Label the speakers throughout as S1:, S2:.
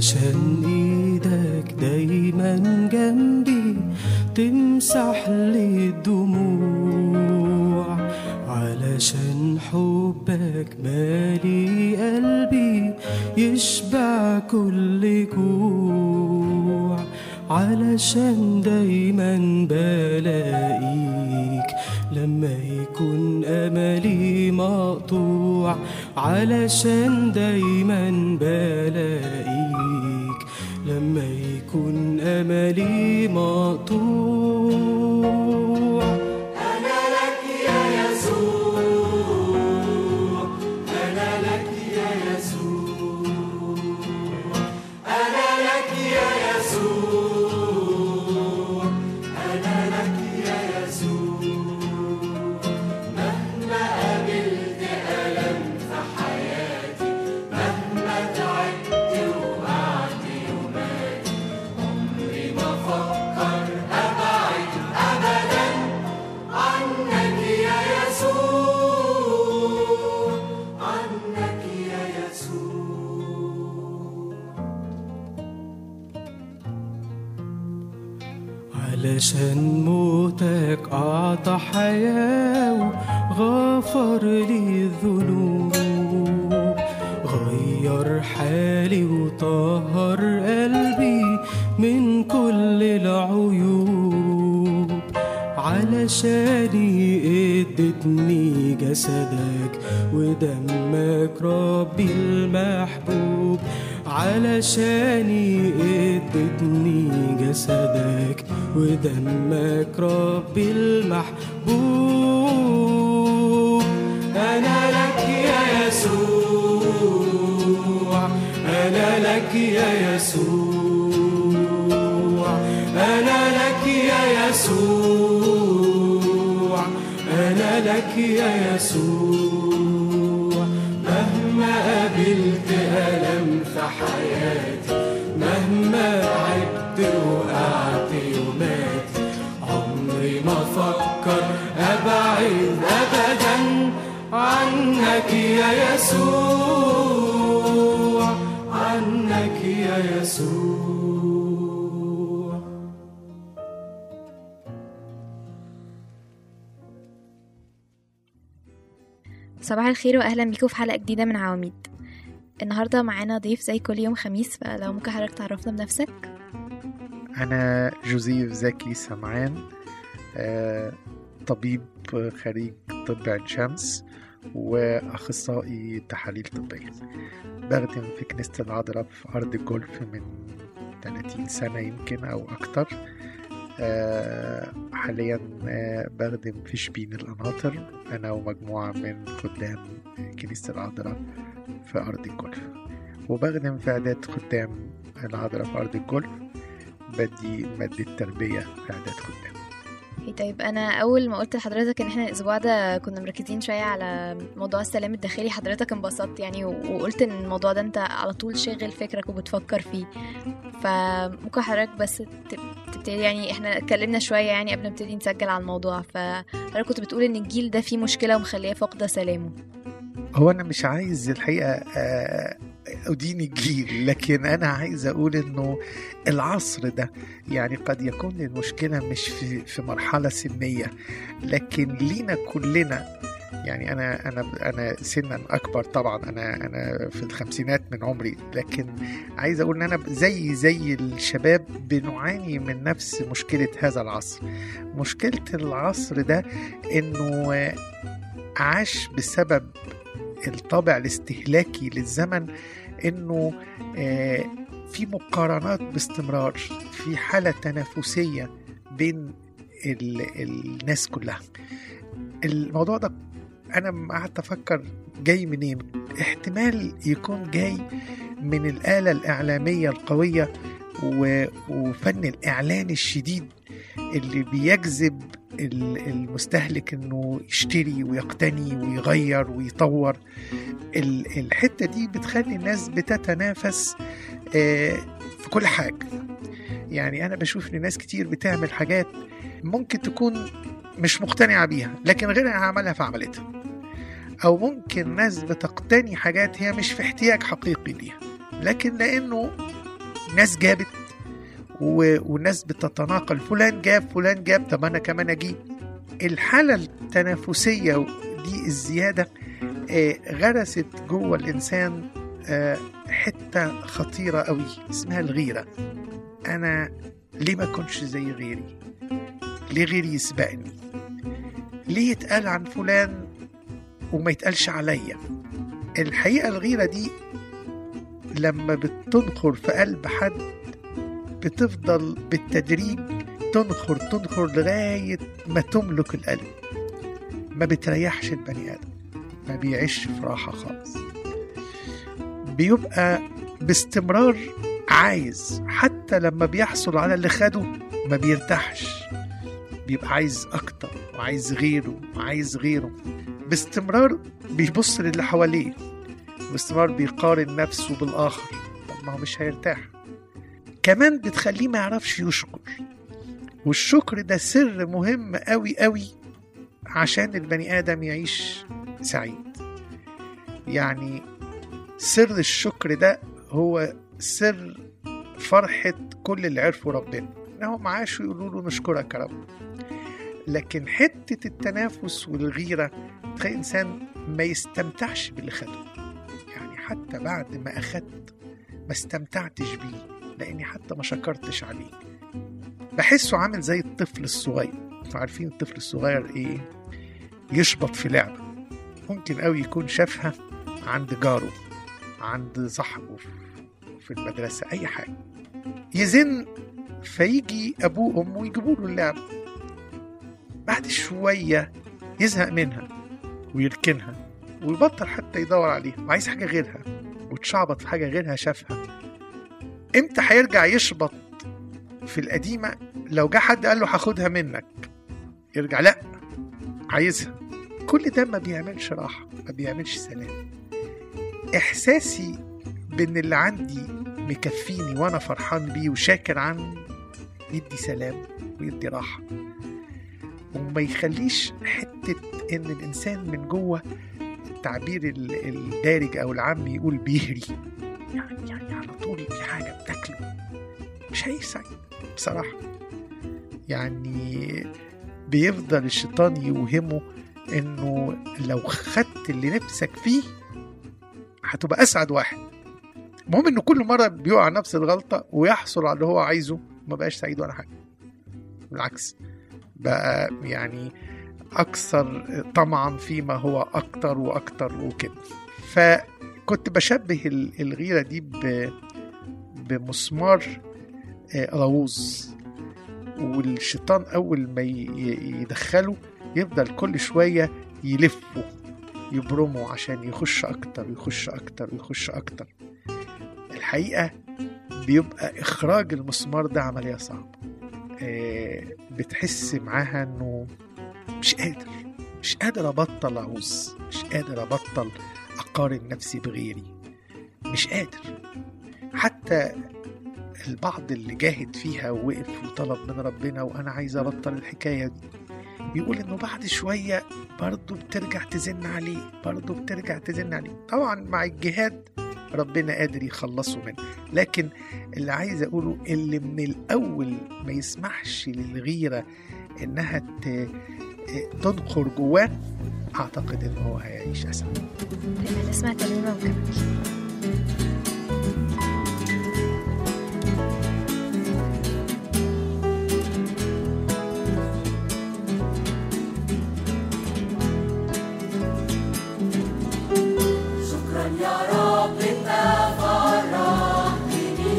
S1: علشان ايدك دايما جنبي تمسح لي الدموع علشان حبك مالي قلبي يشبع كل جوع علشان دايما بلاقيك لما يكون املي مقطوع علشان دايما بلاقيك لما يكون املي مقطوع علشان موتك أعطى حياة وغفر لي الذنوب غير حالي وطهر قلبي من كل العيوب علشاني ادتني جسدك ودمك ربي المحبوب علشاني ادتني جسدك ودمك ربي المحبوب انا لك يا يسوع انا لك يا يسوع انا لك يا يسوع انا لك يا يسوع مهما قابلت ألم في حياتي مهما تعبت وقعت يومات عمري ما فكر أبعد أبدا عنك يا يسوع عنك يا يسوع
S2: صباح الخير واهلا بيكم في حلقه جديده من عواميد النهارده معانا ضيف زي كل يوم خميس فلو ممكن حضرتك تعرفنا بنفسك
S3: أنا جوزيف زكي سمعان آه، طبيب خريج طب عين شمس وأخصائي تحاليل طبية بخدم في كنيسة العذراء في أرض الجولف من 30 سنة يمكن أو أكتر آه، حاليا آه، بخدم في شبين القناطر أنا ومجموعة من خدام كنيسة العذراء في أرض الجولف وبخدم في إعداد خدام العذراء في أرض الجولف بدي مادة تربية في إعداد خدام
S2: أوكي، طيب انا اول ما قلت لحضرتك ان احنا الاسبوع ده كنا مركزين شويه على موضوع السلام الداخلي حضرتك انبسطت يعني و- وقلت ان الموضوع ده انت على طول شاغل فكرك وبتفكر فيه فممكن حضرتك بس تب- تبتدي يعني احنا اتكلمنا شويه يعني قبل ما نبتدي نسجل على الموضوع فحضرتك كنت بتقول ان الجيل ده فيه مشكله ومخليه فاقده سلامه
S3: هو أنا مش عايز الحقيقة آه، أدين الجيل لكن أنا عايز أقول إنه العصر ده يعني قد يكون المشكلة مش في في مرحلة سنية لكن لينا كلنا يعني أنا أنا أنا سنا أكبر طبعا أنا أنا في الخمسينات من عمري لكن عايز أقول إن أنا زي زي الشباب بنعاني من نفس مشكلة هذا العصر مشكلة العصر ده إنه آه، عاش بسبب الطابع الاستهلاكي للزمن انه آه، في مقارنات باستمرار في حالة تنافسية بين ال- الناس كلها الموضوع ده انا لما قعدت افكر جاي منين احتمال يكون جاي من الآلة الإعلامية القوية و- وفن الإعلان الشديد اللي بيجذب ال- المستهلك انه يشتري ويقتني ويغير ويطور ال- الحتة دي بتخلي الناس بتتنافس آه، في كل حاجة يعني أنا بشوف إن ناس كتير بتعمل حاجات ممكن تكون مش مقتنعة بيها لكن غيرها عملها فعملتها أو ممكن ناس بتقتني حاجات هي مش في احتياج حقيقي ليها لكن لأنه ناس جابت و... وناس بتتناقل فلان جاب فلان جاب طب انا كمان اجيب الحالة التنافسية دي الزيادة آه، غرست جوه الإنسان آه، حتة خطيرة قوي اسمها الغيرة أنا ليه ما أكونش زي غيري ليه غيري يسبقني ليه يتقال عن فلان وما يتقالش عليا الحقيقة الغيرة دي لما بتنخر في قلب حد بتفضل بالتدريج تنخر تنخر لغاية ما تملك القلب ما بتريحش البني آدم ما بيعيش في راحة خالص بيبقى باستمرار عايز حتى لما بيحصل على اللي خده ما بيرتاحش بيبقى عايز أكتر وعايز غيره وعايز غيره باستمرار بيبص للي حواليه باستمرار بيقارن نفسه بالآخر طب ما هو مش هيرتاح كمان بتخليه ما يعرفش يشكر والشكر ده سر مهم قوي قوي عشان البني آدم يعيش سعيد يعني سر الشكر ده هو سر فرحة كل اللي عرفوا ربنا انهم عاشوا يقولوا له نشكرك يا رب لكن حتة التنافس والغيرة تخلي إنسان ما يستمتعش باللي خده يعني حتى بعد ما أخدت ما استمتعتش بيه لأني حتى ما شكرتش عليه بحسه عامل زي الطفل الصغير انتوا عارفين الطفل الصغير ايه يشبط في لعبة ممكن قوي يكون شافها عند جاره عند صاحبه في المدرسة أي حاجة يزن فيجي أبوه وأمه يجيبوا له اللعبة بعد شوية يزهق منها ويركنها ويبطل حتى يدور عليها وعايز حاجة غيرها وتشعبط في حاجة غيرها شافها امتى هيرجع يشبط في القديمة لو جه حد قال له هاخدها منك يرجع لا عايزها كل ده ما بيعملش راحة ما بيعملش سلام إحساسي بإن اللي عندي مكفيني وأنا فرحان بيه وشاكر عنه يدي سلام ويدي راحة وما يخليش حتة إن الإنسان من جوه التعبير ال- الدارج أو العام يقول بيهري يعني, يعني على طول في حاجة بتاكله مش هيعيش سعيد بصراحة يعني بيفضل الشيطان يوهمه انه لو خدت اللي نفسك فيه هتبقى اسعد واحد المهم انه كل مره بيقع نفس الغلطه ويحصل على اللي هو عايزه ما بقاش سعيد ولا حاجه بالعكس بقى يعني اكثر طمعا فيما هو اكتر واكتر وكده فكنت بشبه ال- الغيره دي ب- بمسمار آه، غوص والشيطان اول ما ي- ي- يدخله يفضل كل شويه يلفه يبرمه عشان يخش اكتر ويخش اكتر ويخش اكتر الحقيقه بيبقى اخراج المسمار ده عمليه صعبه آه، بتحس معاها انه مش قادر مش قادر ابطل اعوز مش قادر ابطل اقارن نفسي بغيري مش قادر حتى البعض اللي جاهد فيها ووقف وطلب من ربنا وانا عايز ابطل الحكايه دي بيقول انه بعد شويه برضه بترجع تزن عليه برضه بترجع تزن عليه طبعا مع الجهاد ربنا قادر يخلصه منه لكن اللي عايز اقوله اللي من الاول ما يسمحش للغيره انها ت- تنخر جواه اعتقد ان هو هيعيش اسعد
S2: لما نسمع ترنيمة ونكمل
S1: شكرا يا رب انت فرحتني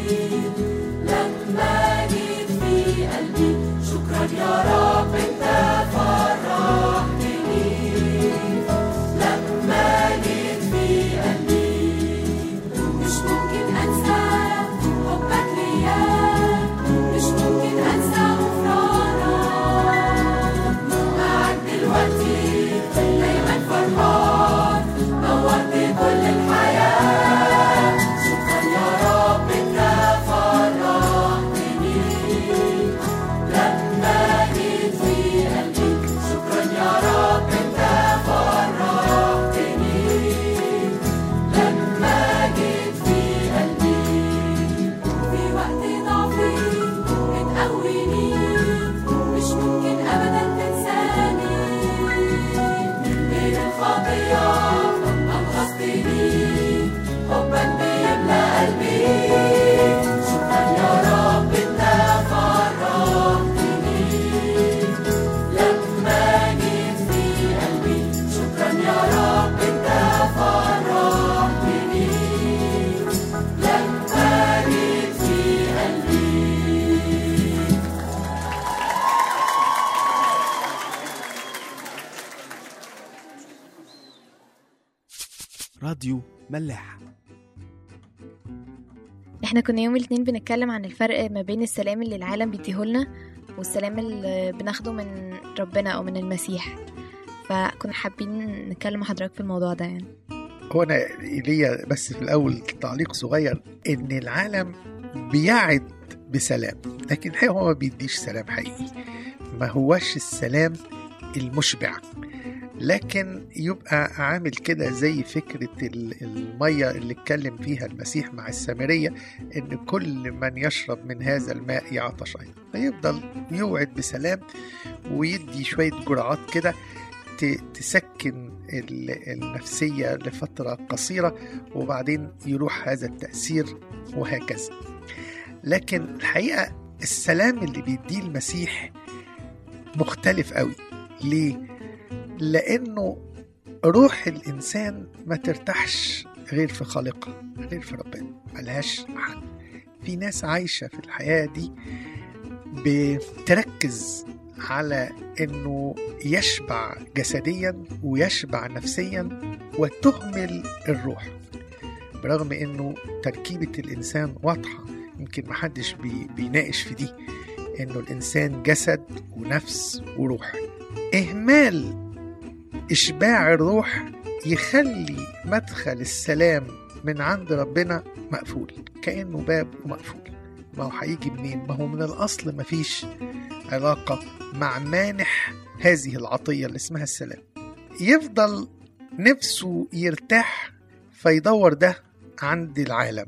S1: لما جيت في قلبي شكرا يا رب انت فرحتني لما جيت في قلبي مش ممكن انسى حبك ليا مش ممكن انسى غفرانك معاك دلوقتي دايما فرحان نورت كل الحياة شكرا يا رب انت فرحتني لما جيت
S4: راديو ملاح
S2: احنا كنا يوم الاثنين بنتكلم عن الفرق ما بين السلام اللي العالم بيديهولنا والسلام اللي بناخده من ربنا او من المسيح فكنا حابين نتكلم مع حضرتك في الموضوع ده يعني
S3: هو انا ليا بس في الاول تعليق صغير ان العالم بيعد بسلام لكن الحقيقه هو ما بيديش سلام حقيقي ما هوش السلام المشبع لكن يبقى عامل كده زي فكرة ال- المية اللي اتكلم فيها المسيح مع السامرية إن كل من يشرب من هذا الماء يعطش أيضا فيفضل يوعد بسلام ويدي شوية جرعات كده ت- تسكن ال- النفسية لفترة قصيرة وبعدين يروح هذا التأثير وهكذا لكن الحقيقة السلام اللي بيديه المسيح مختلف قوي ليه؟ لأنه روح الإنسان ما ترتاحش غير في خالقها غير في ربنا ملهاش حل في ناس عايشة في الحياة دي بتركز على انه يشبع جسديا ويشبع نفسيا وتهمل الروح برغم انه تركيبة الانسان واضحة يمكن محدش بي بيناقش في دي انه الانسان جسد ونفس وروح اهمال اشباع الروح يخلي مدخل السلام من عند ربنا مقفول كانه باب ومقفول ما هو هيجي منين ما هو من الاصل مفيش علاقه مع مانح هذه العطيه اللي اسمها السلام يفضل نفسه يرتاح فيدور ده عند العالم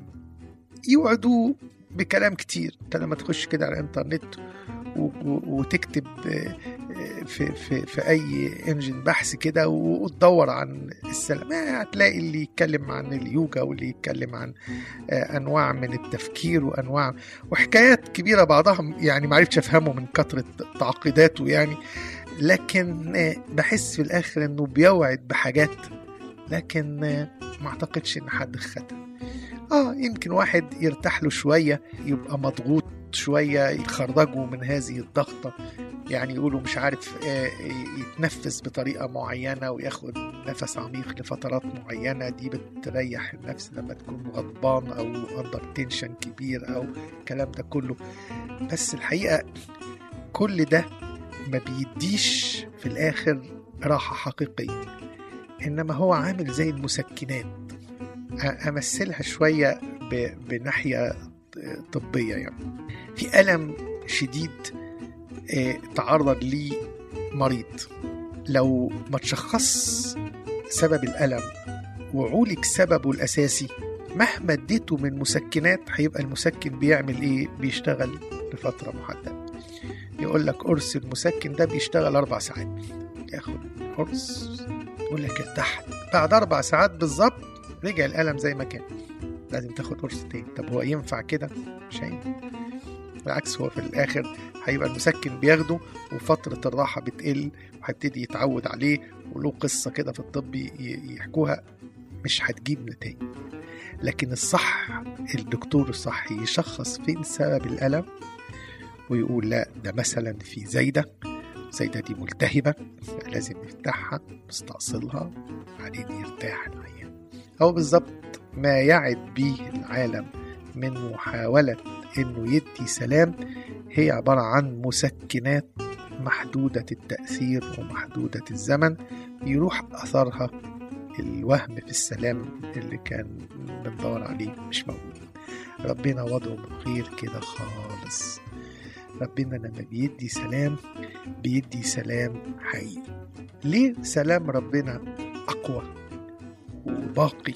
S3: يوعدوه بكلام كتير انت لما تخش كده على الانترنت و- و- وتكتب آه، آه، في في في اي انجن بحث كده وتدور عن السلام آه، هتلاقي اللي يتكلم عن اليوجا واللي يتكلم عن آه، انواع من التفكير وانواع وحكايات كبيره بعضها يعني ما عرفتش افهمه من كثره تعقيداته يعني لكن آه، بحس في الاخر انه بيوعد بحاجات لكن آه، ما اعتقدش ان حد خدها اه يمكن واحد يرتاح له شويه يبقى مضغوط شويه يخرجه من هذه الضغطه يعني يقولوا مش عارف آه، يتنفس بطريقه معينه وياخد نفس عميق لفترات معينه دي بتريح النفس لما تكون غضبان او اندر تنشن كبير او الكلام ده كله بس الحقيقه كل ده ما بيديش في الاخر راحه حقيقيه انما هو عامل زي المسكنات أ- امثلها شويه ب- بناحيه طبيه يعني في الم شديد آه، تعرض ليه مريض لو ما تشخص سبب الالم وعولج سببه الاساسي مهما اديته من مسكنات هيبقى المسكن بيعمل ايه بيشتغل لفتره محدده يقول لك قرص المسكن ده بيشتغل اربع ساعات ياخد قرص يقول لك ارتحت بعد اربع ساعات بالظبط رجع الالم زي ما كان لازم تاخد قرص تاني طب هو ينفع كده مش هينفع بالعكس هو في الاخر هيبقى المسكن بياخده وفترة الراحة بتقل وهيبتدي يتعود عليه وله قصة كده في الطب ي- يحكوها مش هتجيب نتائج لكن الصح الدكتور الصح يشخص فين سبب الألم ويقول لا ده مثلا في زايدة زايدة دي ملتهبة لازم نفتحها نستأصلها بعدين يرتاح العيان أو بالظبط ما يعد به العالم من محاولة إنه يدي سلام هي عبارة عن مسكنات محدودة التأثير ومحدودة الزمن يروح أثرها الوهم في السلام اللي كان بندور عليه مش موجود ربنا وضعه غير كده خالص ربنا لما بيدي سلام بيدي سلام حقيقي ليه سلام ربنا أقوى وباقي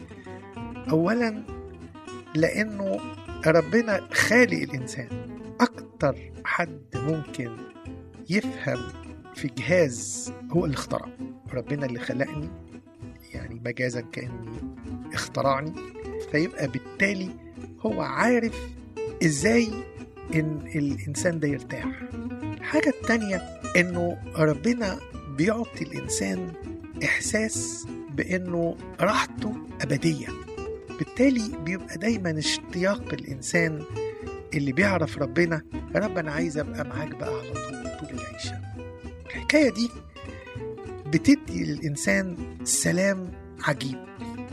S3: أولا لأنه ربنا خالق الإنسان أكتر حد ممكن يفهم في جهاز هو اللي اخترعه ربنا اللي خلقني يعني مجازا كأني اخترعني فيبقى بالتالي هو عارف ازاي ان الانسان ده يرتاح الحاجة التانية انه ربنا بيعطي الانسان احساس بانه راحته ابدية بالتالي بيبقى دايما اشتياق الانسان اللي بيعرف ربنا يا رب انا عايز ابقى معاك بقى على طول طول العيشه الحكايه دي بتدي للانسان سلام عجيب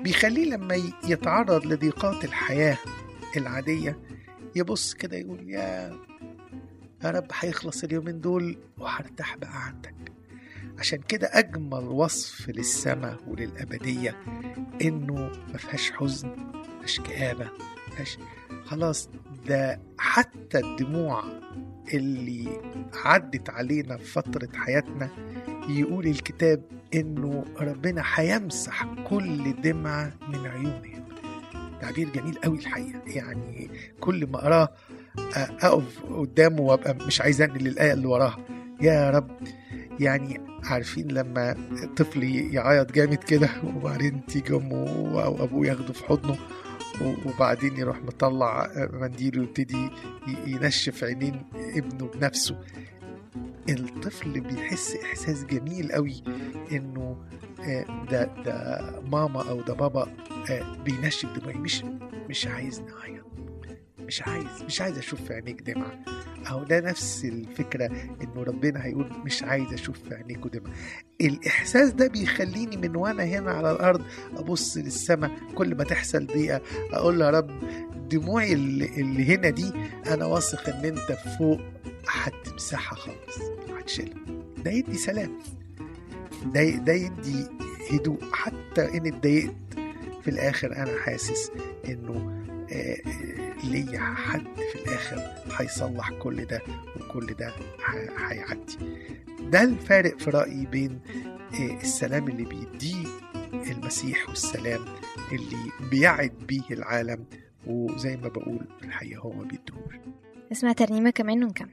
S3: بيخليه لما ي- يتعرض لضيقات الحياة العادية يبص كده يقول يا يا رب هيخلص اليومين دول وهرتاح بقى عندك عشان كده أجمل وصف للسماء وللأبدية إنه ما فيهاش حزن ما فيهاش كآبة ما فيهاش خلاص ده حتى الدموع اللي عدت علينا في فترة حياتنا يقول الكتاب إنه ربنا هيمسح كل دمعة من عيونهم تعبير جميل قوي الحقيقة يعني كل ما أقراه أقف قدامه وأبقى مش عايز أنقل الآية اللي وراها يا رب يعني عارفين لما طفل يعيط جامد كده وبعدين تيجي امه او ابوه ياخده في حضنه و- وبعدين يروح مطلع منديل ويبتدي ي- ينشف عينين ابنه بنفسه الطفل بيحس احساس جميل قوي انه آه، ده ده ماما او ده بابا آه، بينشف دموعي مش مش عايز نعيط مش عايز مش عايز اشوف في عينيك دمعه اهو ده نفس الفكره انه ربنا هيقول مش عايز اشوف في عينيكوا دمعه الاحساس ده بيخليني من وانا هنا على الارض ابص للسماء كل ما تحصل دقيقه اقول له يا رب دموعي اللي, اللي هنا دي انا واثق ان انت فوق هتمسحها خالص هتشيلها ده يدي سلام ده ده يدي هدوء حتى ان اتضايقت في الاخر انا حاسس انه آه، آه، ليا حد في الاخر هيصلح كل ده وكل ده ه- هيعدي ده الفارق في رايي بين آه، السلام اللي بيديه المسيح والسلام اللي بيعد بيه العالم وزي ما بقول في الحقيقه هو ما بيديهوش
S2: نسمع ترنيمة كمان ونكمل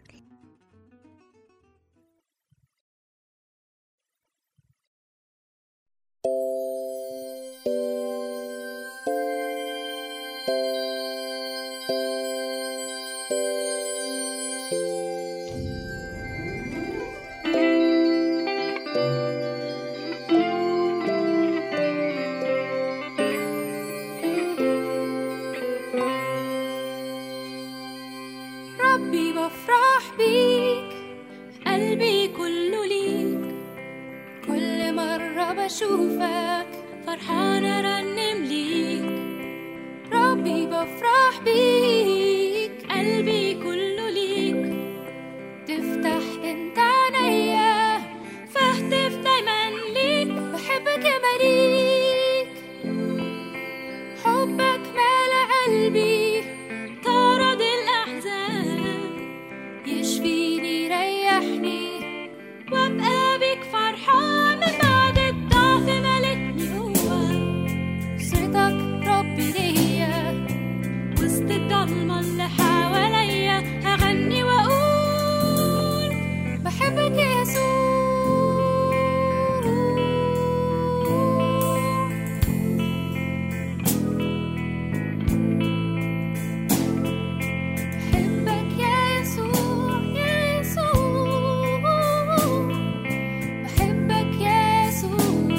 S4: ربي بفرح بيك قلبي كله ليك كل مرة بشوفك فرحانة رنم ليك ربي بفرح بيك قلبي كله ليك تفتح انت عينيا فاهتف دايما ليك بحبك يا مليك حبك مال قلبي طرد الأحزان يشفيني يريحني وابقى بيك فرحان من بعد الضعف ملتني قوة صيتك ربي ليا وسط الضلمة اللي حواليا هغني وأقول بحبك يا يسوع بحبك يا يسوع يا يسوع بحبك يا يسوع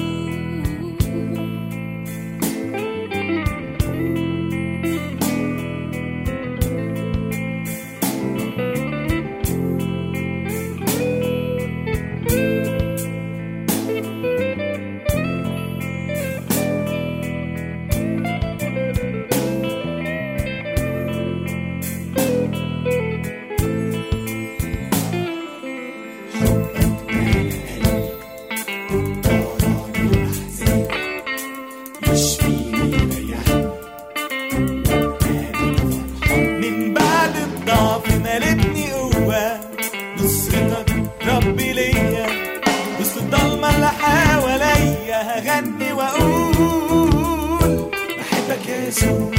S5: من بعد الضعف مالتني قوة نصرتك ربي ليا وسط الضلمة اللي حواليا هغني وأقول بحبك يا يسوع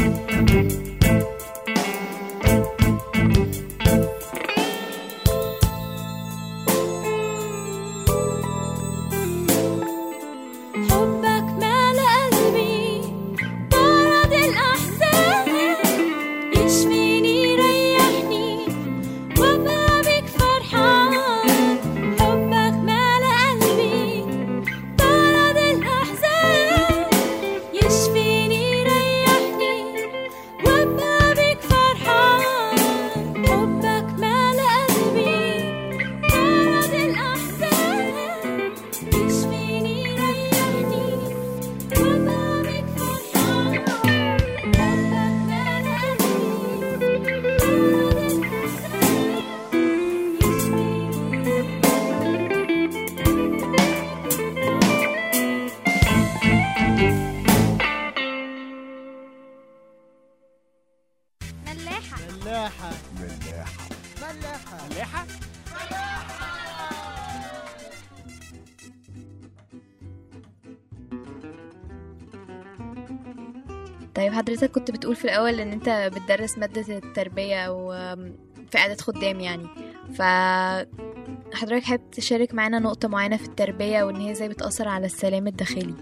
S4: حبك مال قلبي طرد الأحزان يشفيني يريحني وابقى بيك فرحان حبك مال قلبي طرد الأحزان يشفيني يريحني
S2: طيب حضرتك كنت بتقول في الأول إن أنت بتدرس مادة التربية وفي إعداد خدام يعني ف حضرتك حابب تشارك معانا نقطة معينة في التربية وإن هي ازاي بتأثر على السلام الداخلي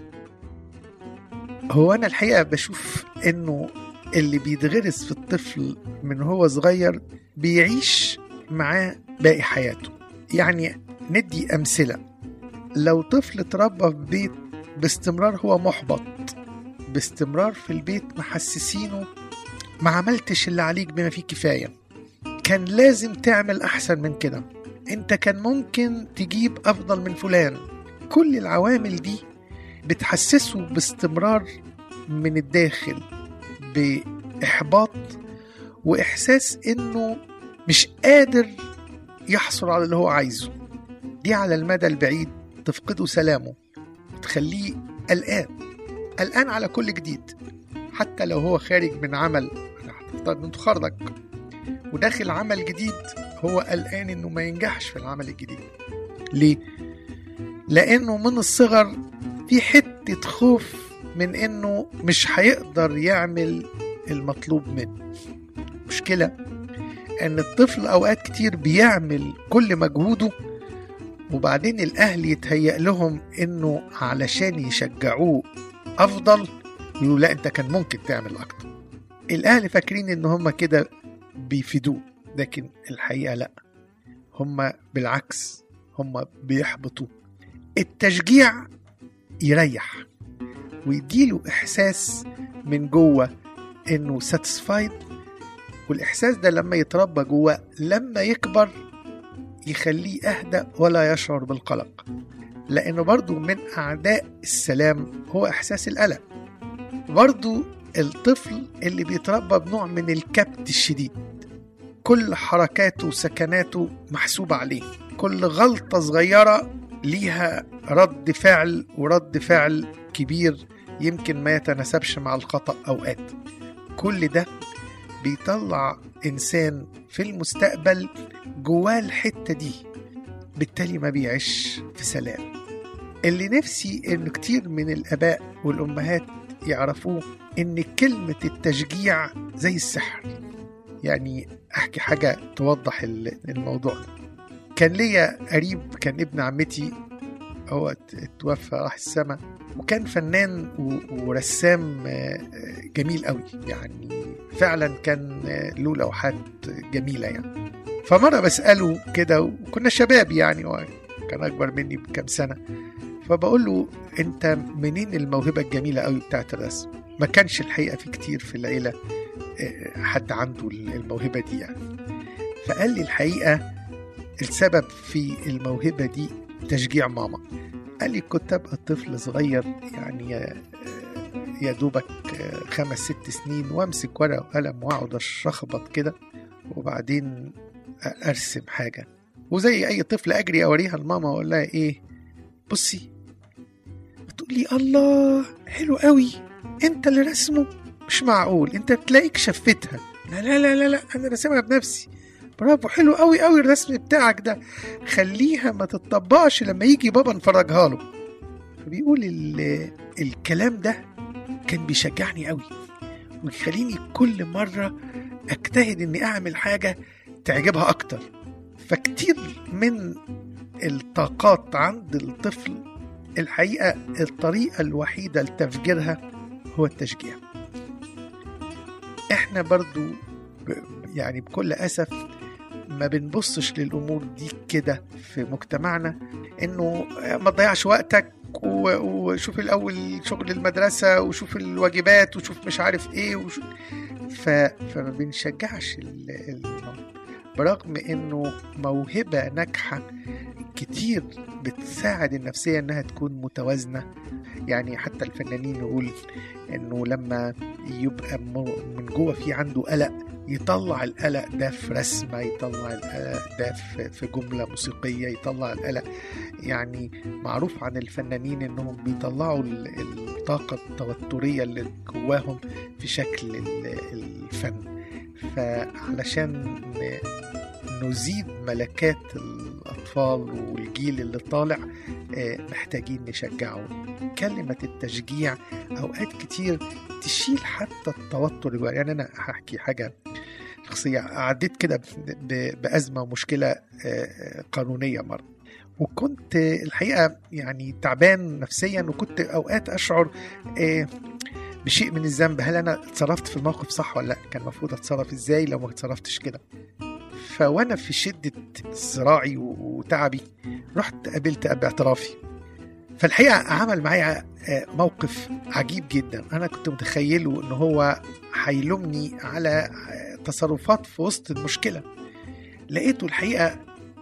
S3: هو أنا الحقيقة بشوف إنه اللي بيتغرس في الطفل من هو صغير بيعيش معاه باقي حياته يعني ندي أمثلة لو طفل اتربى في بيت باستمرار هو محبط باستمرار في البيت محسسينه ما عملتش اللي عليك بما فيه كفاية كان لازم تعمل أحسن من كده انت كان ممكن تجيب أفضل من فلان كل العوامل دي بتحسسه باستمرار من الداخل بإحباط وإحساس إنه مش قادر يحصل على اللي هو عايزه دي على المدى البعيد تفقده سلامه تخليه قلقان قلقان على كل جديد حتى لو هو خارج من عمل هتفترض ان انت خرج وداخل عمل جديد هو قلقان انه ما ينجحش في العمل الجديد ليه لانه من الصغر في حته خوف من انه مش هيقدر يعمل المطلوب منه مشكله ان الطفل اوقات كتير بيعمل كل مجهوده وبعدين الاهل يتهيأ لهم انه علشان يشجعوه افضل يقولوا لا انت كان ممكن تعمل اكتر الاهل فاكرين ان هم كده بيفيدوه لكن الحقيقه لا هم بالعكس هم بيحبطوه التشجيع يريح ويديله احساس من جوه انه ساتسفايد والاحساس ده لما يتربى جواه لما يكبر يخليه اهدى ولا يشعر بالقلق لانه برضو من اعداء السلام هو احساس القلق برضو الطفل اللي بيتربى بنوع من الكبت الشديد كل حركاته وسكناته محسوبة عليه كل غلطة صغيرة ليها رد فعل ورد فعل كبير يمكن ما يتناسبش مع الخطأ أوقات كل ده بيطلع إنسان في المستقبل جواه الحتة دي بالتالي ما بيعيش في سلام اللي نفسي إن كتير من الآباء والأمهات يعرفوه إن كلمة التشجيع زي السحر يعني أحكي حاجة توضح الموضوع ده كان ليا قريب كان ابن عمتي هو اتوفى راح السما وكان فنان ورسام جميل قوي يعني فعلا كان له لوحات جميلة يعني فمرة بسأله كده وكنا شباب يعني كان أكبر مني بكام سنة فبقول له أنت منين الموهبة الجميلة قوي بتاعت الرسم ما كانش الحقيقة في كتير في العيلة حد عنده الموهبة دي يعني فقال لي الحقيقة السبب في الموهبة دي تشجيع ماما قال لي كنت أبقى طفل صغير يعني يا دوبك خمس ست سنين وامسك ورقة وقلم واقعد اشخبط كده وبعدين ارسم حاجة وزي اي طفل اجري اوريها لماما واقول لها ايه بصي بتقول لي الله حلو قوي انت اللي رسمه مش معقول انت تلاقيك شفتها لا لا لا لا, لا. انا راسمها بنفسي برافو حلو قوي قوي الرسم بتاعك ده خليها ما تتطبقش لما يجي بابا نفرجها له فبيقول الكلام ده كان بيشجعني قوي ويخليني كل مرة اجتهد اني اعمل حاجة تعجبها اكتر فكتير من الطاقات عند الطفل الحقيقة الطريقة الوحيدة لتفجيرها هو التشجيع احنا برضو يعني بكل اسف ما بنبصش للامور دي كده في مجتمعنا انه ما تضيعش وقتك وشوف الاول شغل المدرسه وشوف الواجبات وشوف مش عارف ايه وشوف ف... فما بنشجعش الموضوع برغم انه موهبه ناجحه كتير بتساعد النفسيه انها تكون متوازنه يعني حتى الفنانين يقول انه لما يبقى من جوه في عنده قلق يطلع القلق ده في رسمه يطلع القلق ده في جمله موسيقيه يطلع القلق يعني معروف عن الفنانين انهم بيطلعوا الطاقه التوتريه اللي جواهم في شكل الفن فعلشان نزيد ملكات الأطفال والجيل اللي طالع آه، محتاجين نشجعه كلمة التشجيع أوقات كتير تشيل حتى التوتر اللي جوايا. يعني أنا هحكي حاجة شخصية عديت كده ب- ب- بأزمة ومشكلة آه، قانونية مرة وكنت الحقيقة يعني تعبان نفسيا وكنت أوقات أشعر آه، بشيء من الذنب هل أنا اتصرفت في الموقف صح ولا لا كان المفروض أتصرف إزاي لو ما اتصرفتش كده فوانا في شدة صراعي و- وتعبي رحت قابلت أب اعترافي فالحقيقة عمل معايا آه، موقف عجيب جدا أنا كنت متخيله إن هو هيلومني على آه، تصرفات في وسط المشكلة لقيته الحقيقة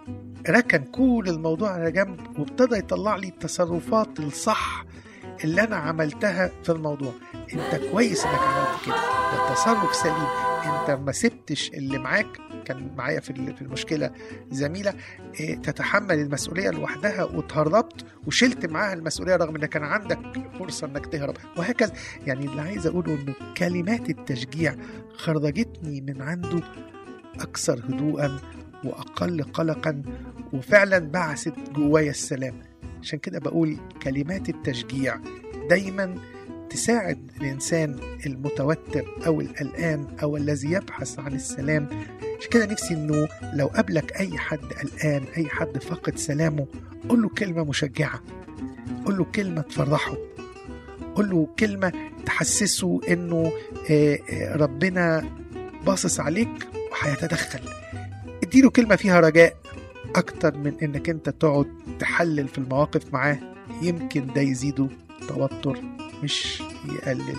S3: ركن كل الموضوع على جنب وابتدى يطلع لي التصرفات الصح اللي أنا عملتها في الموضوع أنت كويس إنك عملت كده ده تصرف سليم أنت ما سبتش اللي معاك كان معايا في ال- في المشكله زميله إيه، تتحمل المسؤوليه لوحدها وتهربت وشلت معاها المسؤوليه رغم ان كان عندك فرصه انك تهرب وهكذا يعني اللي عايز اقوله انه كلمات التشجيع خرجتني من عنده اكثر هدوءا واقل قلقا وفعلا بعثت جوايا السلام عشان كده بقول كلمات التشجيع دايما تساعد الانسان المتوتر او القلقان او الذي يبحث عن السلام عشان كده نفسي انه لو قابلك اي حد قلقان اي حد فاقد سلامه قول له كلمه مشجعه قول له كلمه تفرحه قول له كلمه تحسسه انه آه، آه، ربنا باصص عليك وهيتدخل اديله كلمه فيها رجاء اكتر من انك انت تقعد تحلل في المواقف معاه يمكن ده يزيده توتر مش يقلل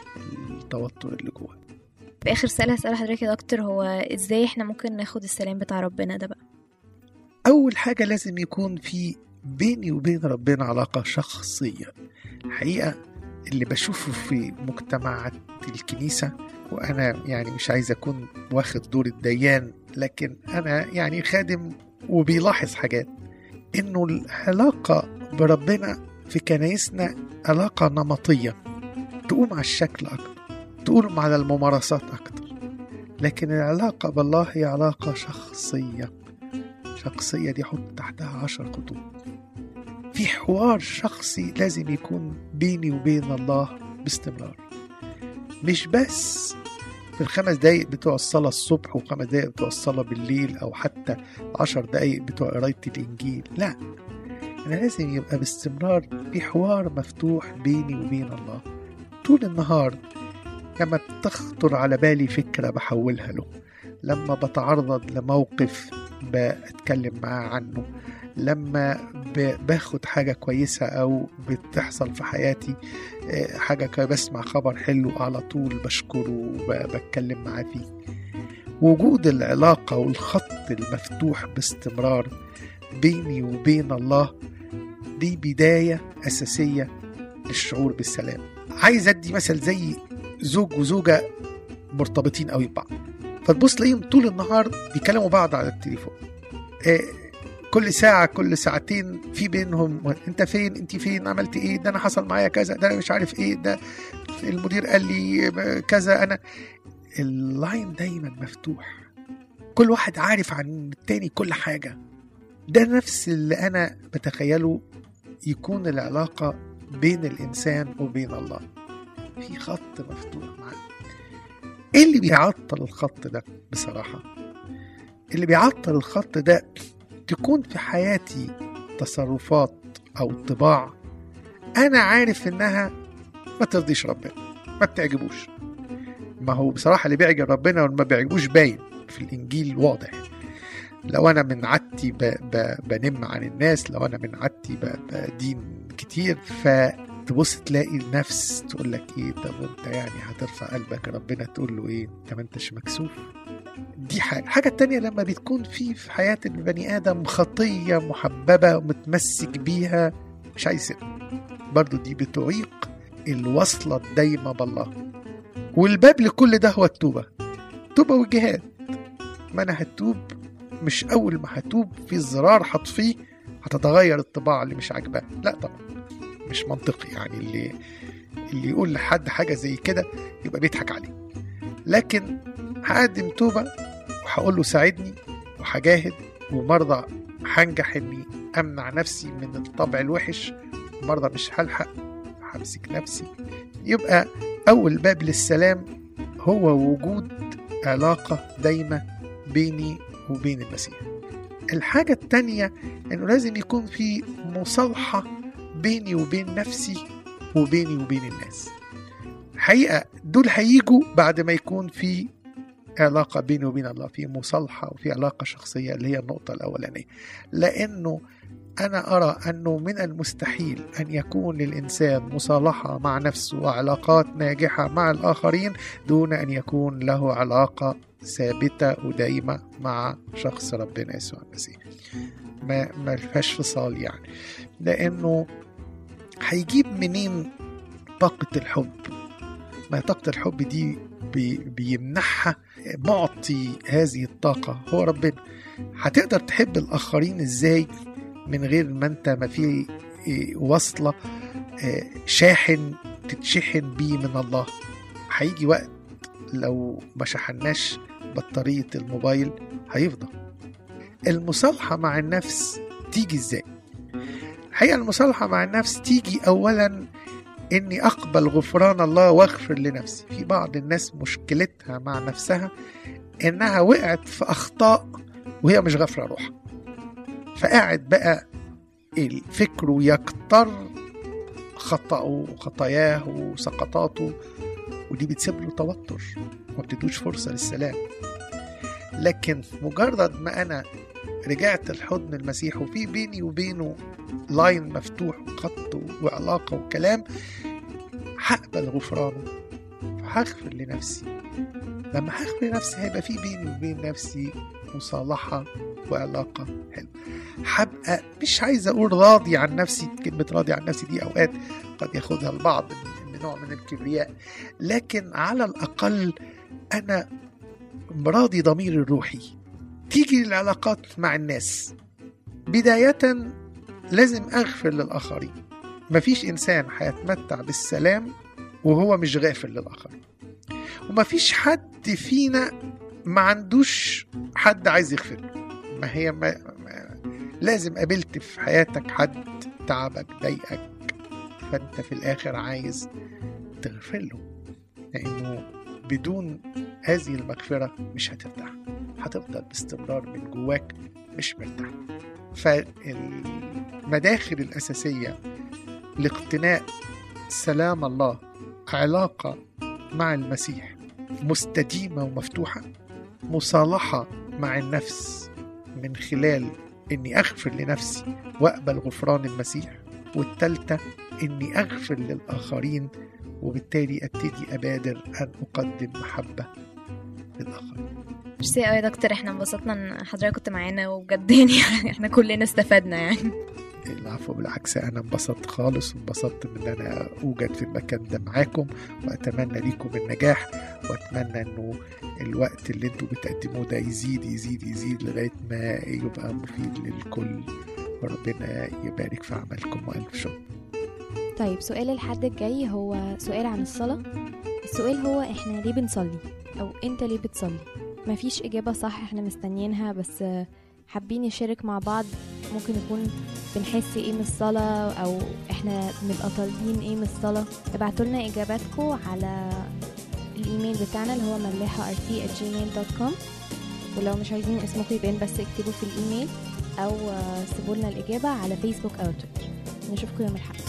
S3: التوتر اللي جواه
S2: في اخر سؤال هسأل حضرتك يا دكتور هو ازاي احنا ممكن ناخد السلام بتاع ربنا ده بقى
S3: أول حاجة لازم يكون في بيني وبين ربنا علاقة شخصية الحقيقة اللي بشوفه في مجتمعات الكنيسة وأنا يعني مش عايز أكون واخد دور الديان لكن أنا يعني خادم وبيلاحظ حاجات إنه العلاقة بربنا في كنايسنا علاقة نمطية تقوم على الشكل أكتر تقوم على الممارسات أكتر لكن العلاقة بالله هي علاقة شخصية شخصية دي حط تحتها عشر خطوط في حوار شخصي لازم يكون بيني وبين الله باستمرار مش بس في الخمس دقايق بتوع الصلاة الصبح وخمس دقايق بتوع الصلاة بالليل أو حتى عشر دقايق بتوع قراية الإنجيل لا أنا لازم يبقى باستمرار في حوار مفتوح بيني وبين الله طول النهار لما تخطر على بالي فكرة بحولها له لما بتعرض لموقف بتكلم معاه عنه لما ب- باخد حاجة كويسة أو بتحصل في حياتي آه، حاجة كوي- بسمع خبر حلو على طول بشكره وبتكلم معاه فيه وجود العلاقة والخط المفتوح باستمرار بيني وبين الله دي بداية أساسية للشعور بالسلام عايز أدي مثل زي زوج وزوجة مرتبطين قوي ببعض فتبص تلاقيهم طول النهار بيكلموا بعض على التليفون آه، كل ساعة كل ساعتين في بينهم انت فين انت فين عملت ايه ده انا حصل معايا كذا ده انا مش عارف ايه ده المدير قال لي كذا انا اللاين دايما مفتوح كل واحد عارف عن التاني كل حاجة ده نفس اللي انا بتخيله يكون العلاقة بين الانسان وبين الله في خط مفتوح معاه ايه اللي بيعطل الخط ده بصراحة اللي بيعطل الخط ده تكون في حياتي تصرفات او طباع انا عارف انها ما ترضيش ربنا ما بتعجبوش ما هو بصراحة اللي بيعجب ربنا واللي ما بيعجبوش باين في الانجيل واضح لو انا من عادتي ب... ب... بنم عن الناس لو انا من عادتي ب... بدين كتير فتبص تلاقي النفس تقول لك ايه طب انت يعني هترفع قلبك ربنا تقول له ايه انت ما انتش مكسوف دي حاجة الحاجة التانية لما بتكون في في حياة البني آدم خطية محببة ومتمسك بيها مش عايز يسيبها برضو دي بتعيق الوصلة الدايمة بالله والباب لكل ده هو التوبة توبة والجهاد ما أنا هتوب مش أول ما هتوب في زرار هطفيه هتتغير الطباع اللي مش عاجباه لا طبعا مش منطقي يعني اللي اللي يقول لحد حاجة زي كده يبقى بيضحك عليه لكن هقدم توبة وهقول له ساعدني وهجاهد ومرضى هنجح اني امنع نفسي من الطبع الوحش مرضى مش هلحق همسك نفسي يبقى اول باب للسلام هو وجود علاقة دايمة بيني وبين المسيح الحاجة التانية انه لازم يكون في مصالحة بيني وبين نفسي وبيني وبين الناس حقيقة دول هيجوا بعد ما يكون في علاقة بيني وبين الله في مصالحة وفي علاقة شخصية اللي هي النقطة الأولانية لأنه أنا أرى أنه من المستحيل أن يكون للإنسان مصالحة مع نفسه وعلاقات ناجحة مع الآخرين دون أن يكون له علاقة ثابتة ودائمة مع شخص ربنا يسوع المسيح ما ما فيهاش فصال يعني لأنه هيجيب منين طاقة الحب ما طاقة الحب دي بي بيمنحها معطي هذه الطاقة هو ربنا هتقدر تحب الآخرين إزاي من غير ما أنت ما في إيه، وصلة آه، شاحن تتشحن بيه من الله هيجي وقت لو ما شحناش بطارية الموبايل هيفضى المصالحة مع النفس تيجي ازاي الحقيقة المصالحة مع النفس تيجي أولا إني أقبل غفران الله وأغفر لنفسي في بعض الناس مشكلتها مع نفسها إنها وقعت في أخطاء وهي مش غافرة روحها فقاعد بقى الفكر يكتر خطأه وخطاياه وسقطاته ودي بتسبب له توتر وما بتدوش فرصة للسلام لكن مجرد ما أنا رجعت لحضن المسيح وفي بيني وبينه لاين مفتوح وخط وعلاقة وكلام هقبل غفرانه وهغفر لنفسي لما هغفر لنفسي هيبقى في بيني وبين نفسي مصالحة وعلاقة حلوة هبقى مش عايز أقول راضي عن نفسي كلمة راضي عن نفسي دي أوقات قد ياخدها البعض من من نوع من الكبرياء لكن على الأقل أنا راضي ضميري الروحي تيجي العلاقات مع الناس بداية لازم أغفر للآخرين مفيش إنسان هيتمتع بالسلام وهو مش غافر للآخرين ومفيش حد فينا ما عندوش حد عايز يغفر له ما هي ما ما لازم قابلت في حياتك حد تعبك ضايقك فانت في الاخر عايز تغفر له لانه بدون هذه المغفرة مش هترتاح هتفضل باستمرار من جواك مش مرتاح فالمداخل الأساسية لاقتناء سلام الله علاقة مع المسيح مستديمة ومفتوحة مصالحة مع النفس من خلال إني أغفر لنفسي وأقبل غفران المسيح والتالتة إني أغفر للآخرين وبالتالي أبتدي أبادر أن أقدم محبة للآخرين
S2: ميرسي قوي يا دكتور احنا انبسطنا ان حضرتك كنت معانا وبجد يعني احنا كلنا استفدنا يعني
S3: العفو بالعكس أنا انبسطت خالص وانبسطت من إن أنا أوجد في المكان ده معاكم وأتمنى ليكم النجاح وأتمنى إنه الوقت اللي انتوا بتقدموه ده يزيد يزيد يزيد لغاية ما يبقى مفيد للكل وربنا يبارك في عملكم وألف شكر
S6: طيب سؤال الحد الجاي هو سؤال عن الصلاة السؤال هو احنا ليه بنصلي او انت ليه بتصلي مفيش اجابة صح احنا مستنيينها بس حابين نشارك مع بعض ممكن يكون بنحس ايه من الصلاة او احنا بنبقى طالبين ايه من الصلاة ابعتوا لنا اجاباتكم على الايميل بتاعنا اللي هو ملاحة rt@gmail.com ولو مش عايزين اسمكم يبان بس اكتبوا في الايميل او آه، سيبوا لنا الاجابة على فيسبوك او تويتر نشوفكم يوم الحد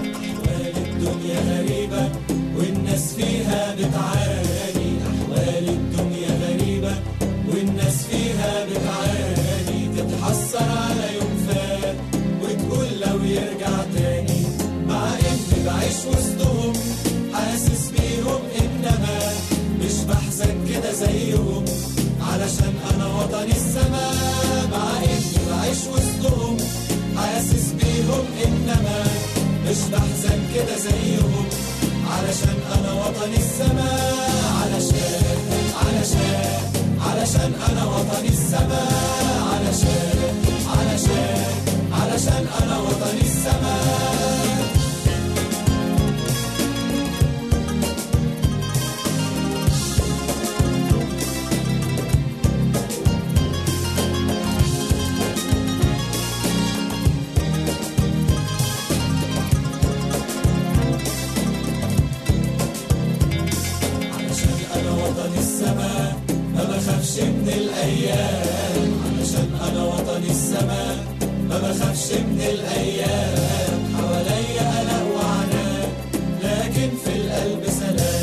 S5: الدنيا غريبة والناس فيها بتعاني أحوال الدنيا غريبة والناس فيها بتعاني تتحسر على يوم فات وتقول لو يرجع تاني مع إني بعيش وسطهم حاسس بيهم إنما مش بحزن كده زيهم علشان أنا وطني السماء مع إني بعيش وسطهم حاسس بيهم إنما مش بحزن كده زيهم علشان انا وطني السماء علشان علشان علشان انا وطني السماء علشان علشان علشان انا وطني السماء بخافش من الأيام حواليا قلق وعناء لكن في القلب سلام